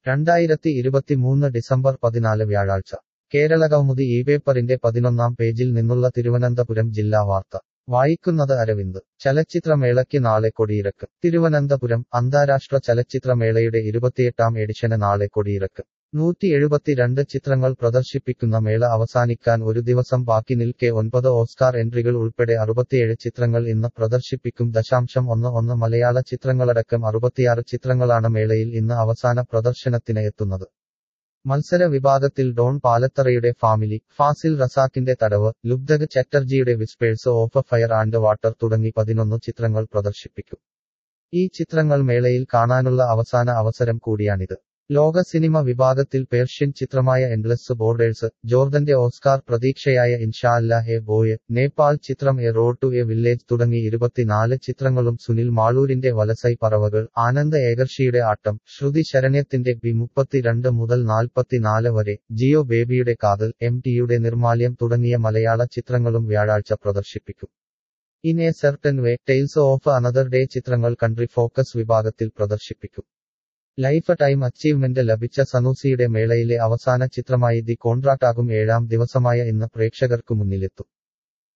രണ്ടായിരത്തി ഇരുപത്തിമൂന്ന് ഡിസംബർ പതിനാല് വ്യാഴാഴ്ച കേരളകൗമുദി ഈ പേപ്പറിന്റെ പതിനൊന്നാം പേജിൽ നിന്നുള്ള തിരുവനന്തപുരം ജില്ലാ വാർത്ത വായിക്കുന്നത് അരവിന്ദ് ചലച്ചിത്രമേളയ്ക്ക് നാളെ കൊടിയിറക്ക് തിരുവനന്തപുരം അന്താരാഷ്ട്ര ചലച്ചിത്രമേളയുടെ ഇരുപത്തിയെട്ടാം എഡിഷന് നാളെ കൊടിയിറക്ക് നൂറ്റി എഴുപത്തിരണ്ട് ചിത്രങ്ങൾ പ്രദർശിപ്പിക്കുന്ന മേള അവസാനിക്കാൻ ഒരു ദിവസം ബാക്കി നിൽക്കെ ഒൻപത് ഓസ്കാർ എൻട്രികൾ ഉൾപ്പെടെ അറുപത്തിയേഴ് ചിത്രങ്ങൾ ഇന്ന് പ്രദർശിപ്പിക്കും ദശാംശം ഒന്ന് ഒന്ന് മലയാള ചിത്രങ്ങളടക്കം അറുപത്തിയാറ് ചിത്രങ്ങളാണ് മേളയിൽ ഇന്ന് അവസാന പ്രദർശനത്തിന് എത്തുന്നത് മത്സര വിഭാഗത്തിൽ ഡോൺ പാലത്തറയുടെ ഫാമിലി ഫാസിൽ റസാക്കിന്റെ തടവ് ലുബ്ധക് ചറ്റർജിയുടെ whispers of fire and water തുടങ്ങി പതിനൊന്ന് ചിത്രങ്ങൾ പ്രദർശിപ്പിക്കും ഈ ചിത്രങ്ങൾ മേളയിൽ കാണാനുള്ള അവസാന അവസരം കൂടിയാണിത് ലോക സിനിമ വിഭാഗത്തിൽ പേർഷ്യൻ ചിത്രമായ എൻഡ്ലസ് ബോർഡേഴ്സ് ജോർദന്റെ ഓസ്കാർ പ്രതീക്ഷയായ Inshallah a boy Nepal ചിത്രം a road to a village തുടങ്ങി ഇരുപത്തിനാല് ചിത്രങ്ങളും സുനിൽ മാളൂരിന്റെ വലസൈ പറവകൾ ആനന്ദ് ഏകർഷിയുടെ ആട്ടം ശ്രുതി ശരണ്യത്തിന്റെ ബി മുപ്പത്തിരണ്ട് മുതൽ നാൽപ്പത്തിനാല് വരെ ജിയോ ബേബിയുടെ കാതൽ എം ടിയുടെ നിർമാല്യം തുടങ്ങിയ മലയാള ചിത്രങ്ങളും വ്യാഴാഴ്ച പ്രദർശിപ്പിക്കും in a certain way tales of another day ചിത്രങ്ങൾ കൺട്രി ഫോക്കസ് വിഭാഗത്തിൽ പ്രദർശിപ്പിക്കും ലൈഫ് ടൈം അച്ചീവ്മെന്റ് ലഭിച്ച സനൂസിയുടെ മേളയിലെ അവസാന ചിത്രമായി ദി കോൺട്രാക്ടാകും ഏഴാം ദിവസമായ ഇന്ന് പ്രേക്ഷകർക്കു മുന്നിലെത്തും